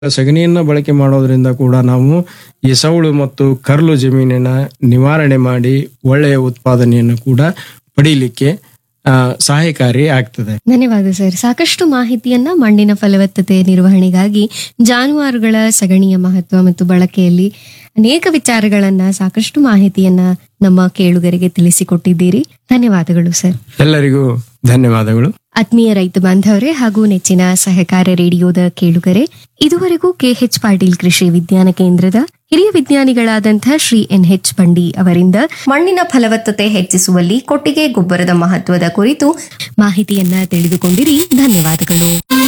ಸಗಣಿಯನ್ನ ಬಳಕೆ ಮಾಡೋದ್ರಿಂದ ಕೂಡ ನಾವು ಈ ಸೌಳು ಮತ್ತು ಕರ್ಲು ಜಮೀನಿನ ನಿವಾರಣೆ ಮಾಡಿ ಒಳ್ಳೆಯ ಉತ್ಪಾದನೆಯನ್ನು ಕೂಡ ಪಡೀಲಿಕ್ಕೆ ಆ, ಸಹಾಯಕಾರಿ ಆಗ್ತದೆ ಧನ್ಯವಾದ ಸರ್ ಸಾಕಷ್ಟು ಮಾಹಿತಿಯನ್ನ ಮಣ್ಣಿನ ಫಲವತ್ತತೆ ನಿರ್ವಹಣೆಗಾಗಿ ಜಾನುವಾರುಗಳ ಸಗಣಿಯ ಮಹತ್ವ ಮತ್ತು ಬಳಕೆಯಲ್ಲಿ ಅನೇಕ ವಿಚಾರಗಳನ್ನ ಸಾಕಷ್ಟು ಮಾಹಿತಿಯನ್ನ ನಮ್ಮ ಕೇಳುಗರಿಗೆ ತಿಳಿಸಿಕೊಟ್ಟಿದ್ದೀರಿ ಧನ್ಯವಾದಗಳು ಸರ್ ಎಲ್ಲರಿಗೂ ಧನ್ಯವಾದಗಳು ಆತ್ಮೀಯ ರೈತ ಬಾಂಧವರೇ ಹಾಗೂ ನೆಚ್ಚಿನ ಸಹಕಾರ ರೇಡಿಯೋದ ಕೇಳುಗರೆ ಇದುವರೆಗೂ ಕೆಎಚ್ ಪಾಟೀಲ್ ಕೃಷಿ ವಿಜ್ಞಾನ ಕೇಂದ್ರದ ಹಿರಿಯ ವಿಜ್ಞಾನಿಗಳಾದಂಥ ಶ್ರೀ ಎನ್ ಎಚ್ ಬಂಡಿ ಅವರಿಂದ ಮಣ್ಣಿನ ಫಲವತ್ತತೆ ಹೆಚ್ಚಿಸುವಲ್ಲಿ ಕೊಟ್ಟಿಗೆ ಗೊಬ್ಬರದ ಮಹತ್ವದ ಕುರಿತು ಮಾಹಿತಿಯನ್ನ ತಿಳಿದುಕೊಂಡಿರಿ ಧನ್ಯವಾದಗಳು